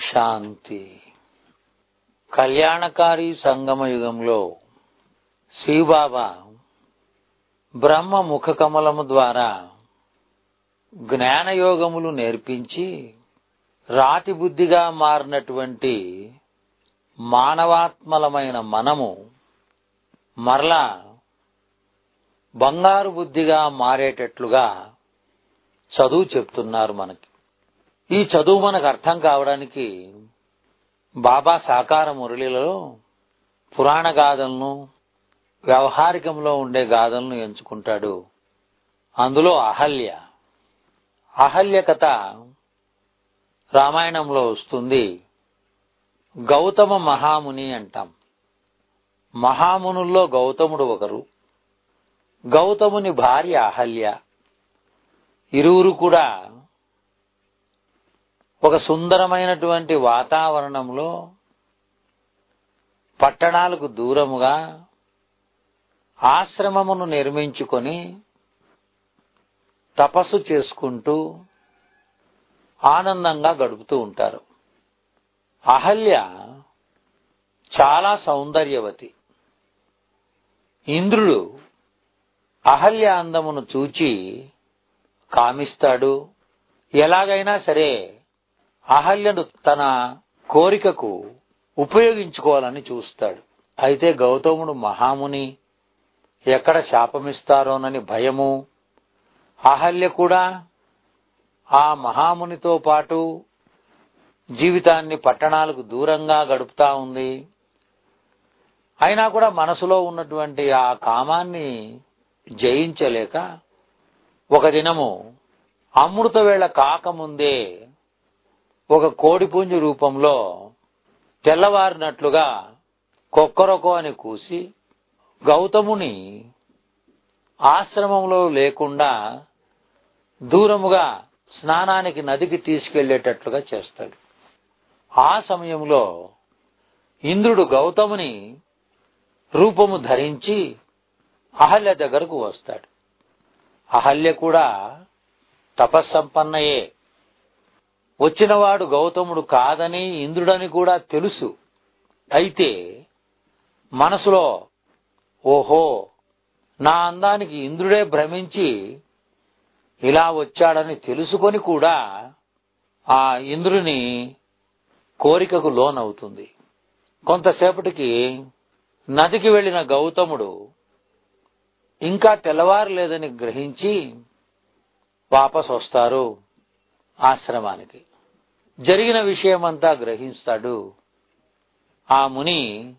శాంతి కళ్యాణకారి సంగమ యుగంలో శివబాబా బ్రహ్మ ముఖ కమలము ద్వారా జ్ఞానయోగములు నేర్పించి రాతి బుద్ధిగా మారినటువంటి మానవాత్మలమైన మనము మరలా బంగారు బుద్ధిగా మారేటట్లుగా చదువు చెప్తున్నారు మనకి ఈ చదువు మనకు అర్థం కావడానికి బాబా సాకార మురళిలలో పురాణ గాథలను వ్యవహారికంలో ఉండే గాథలను ఎంచుకుంటాడు అందులో అహల్య అహల్య కథ రామాయణంలో వస్తుంది గౌతమ మహాముని అంటాం మహామునుల్లో గౌతముడు ఒకరు గౌతముని భార్య అహల్య ఇరువురు కూడా ఒక సుందరమైనటువంటి వాతావరణంలో పట్టణాలకు దూరముగా ఆశ్రమమును నిర్మించుకొని తపస్సు చేసుకుంటూ ఆనందంగా గడుపుతూ ఉంటారు అహల్య చాలా సౌందర్యవతి ఇంద్రుడు అహల్య అందమును చూచి కామిస్తాడు ఎలాగైనా సరే అహల్యను తన కోరికకు ఉపయోగించుకోవాలని చూస్తాడు అయితే గౌతముడు మహాముని ఎక్కడ శాపమిస్తారోనని భయము అహల్య కూడా ఆ మహామునితో పాటు జీవితాన్ని పట్టణాలకు దూరంగా గడుపుతా ఉంది అయినా కూడా మనసులో ఉన్నటువంటి ఆ కామాన్ని జయించలేక ఒక దినము అమృత వేళ కాకముందే ఒక కోడిపుంజు రూపంలో తెల్లవారినట్లుగా కొక్కరొకో అని కూసి గౌతముని ఆశ్రమంలో లేకుండా దూరముగా స్నానానికి నదికి తీసుకెళ్లేటట్లుగా చేస్తాడు ఆ సమయంలో ఇంద్రుడు గౌతముని రూపము ధరించి అహల్య దగ్గరకు వస్తాడు అహల్య కూడా తపస్సంపన్నయే వచ్చినవాడు గౌతముడు కాదని ఇంద్రుడని కూడా తెలుసు అయితే మనసులో ఓహో నా అందానికి ఇంద్రుడే భ్రమించి ఇలా వచ్చాడని తెలుసుకొని కూడా ఆ ఇంద్రుని కోరికకు లోనవుతుంది కొంతసేపటికి నదికి వెళ్లిన గౌతముడు ఇంకా తెల్లవారలేదని గ్రహించి వాపస్ వస్తారు ఆశ్రమానికి జరిగిన విషయమంతా గ్రహిస్తాడు ఆ ముని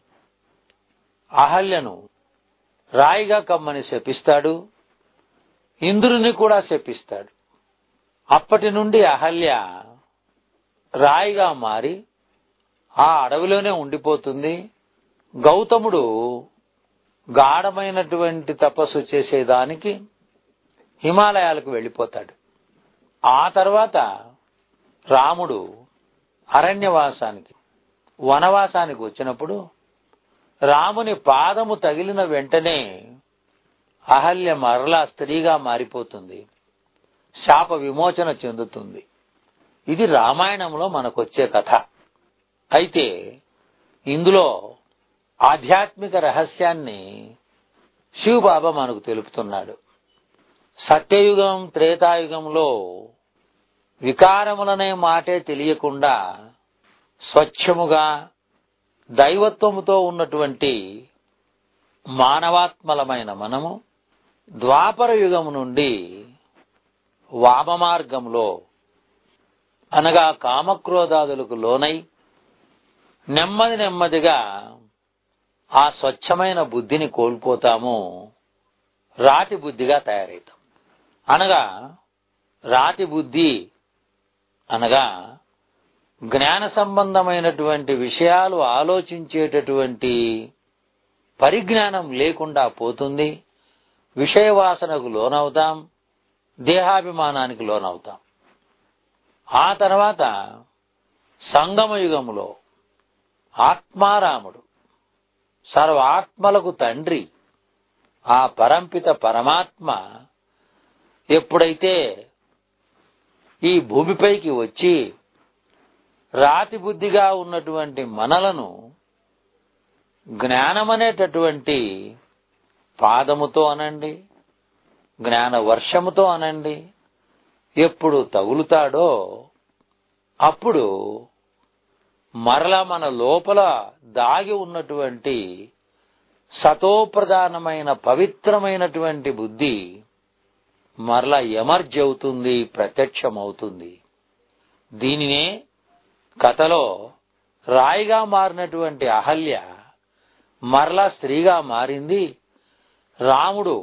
అహల్యను రాయిగా కమ్మని శపిస్తాడు ఇంద్రుని కూడా శపిస్తాడు అప్పటి నుండి అహల్య రాయిగా మారి ఆ అడవిలోనే ఉండిపోతుంది గౌతముడు గాఢమైనటువంటి తపస్సు చేసేదానికి హిమాలయాలకు వెళ్ళిపోతాడు ఆ తర్వాత రాముడు అరణ్యవాసానికి వనవాసానికి వచ్చినప్పుడు రాముని పాదము తగిలిన వెంటనే అహల్య మరలా స్త్రీగా మారిపోతుంది శాప విమోచన చెందుతుంది ఇది రామాయణంలో మనకొచ్చే కథ అయితే ఇందులో ఆధ్యాత్మిక రహస్యాన్ని శివబాబా మనకు తెలుపుతున్నాడు సత్యయుగం త్రేతాయుగంలో వికారములనే మాటే తెలియకుండా స్వచ్ఛముగా దైవత్వముతో ఉన్నటువంటి మానవాత్మలమైన మనము ద్వాపర యుగము నుండి వామ మార్గంలో అనగా కామక్రోధాదులకు లోనై నెమ్మది నెమ్మదిగా ఆ స్వచ్ఛమైన బుద్ధిని కోల్పోతాము రాతి బుద్ధిగా తయారవుతాం అనగా రాతి బుద్ధి అనగా జ్ఞాన సంబంధమైనటువంటి విషయాలు ఆలోచించేటటువంటి పరిజ్ఞానం లేకుండా పోతుంది విషయవాసనకు లోనవుతాం దేహాభిమానానికి లోనవుతాం ఆ తర్వాత సంగమయుగములో ఆత్మారాముడు సర్వాత్మలకు తండ్రి ఆ పరంపిత పరమాత్మ ఎప్పుడైతే ఈ భూమిపైకి వచ్చి రాతి బుద్ధిగా ఉన్నటువంటి మనలను జ్ఞానమనేటటువంటి పాదముతో అనండి జ్ఞాన వర్షముతో అనండి ఎప్పుడు తగులుతాడో అప్పుడు మరలా మన లోపల దాగి ఉన్నటువంటి సతోప్రధానమైన పవిత్రమైనటువంటి బుద్ధి మరలా ఎమర్జ్ అవుతుంది ప్రత్యక్షమవుతుంది దీనినే కథలో రాయిగా మారినటువంటి అహల్య మరలా స్త్రీగా మారింది రాముడు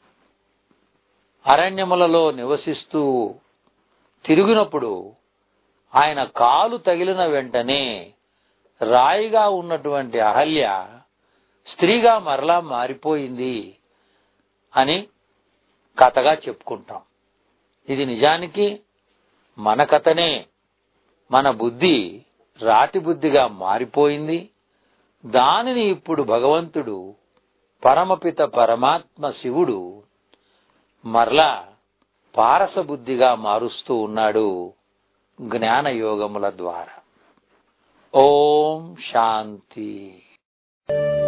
అరణ్యములలో నివసిస్తూ తిరిగినప్పుడు ఆయన కాలు తగిలిన వెంటనే రాయిగా ఉన్నటువంటి అహల్య స్త్రీగా మరలా మారిపోయింది అని కథగా చెప్పుకుంటాం ఇది నిజానికి మన కథనే మన బుద్ధి రాతి బుద్ధిగా మారిపోయింది దానిని ఇప్పుడు భగవంతుడు పరమపిత పరమాత్మ శివుడు మరలా పారస బుద్ధిగా మారుస్తూ ఉన్నాడు జ్ఞానయోగముల ద్వారా ఓం శాంతి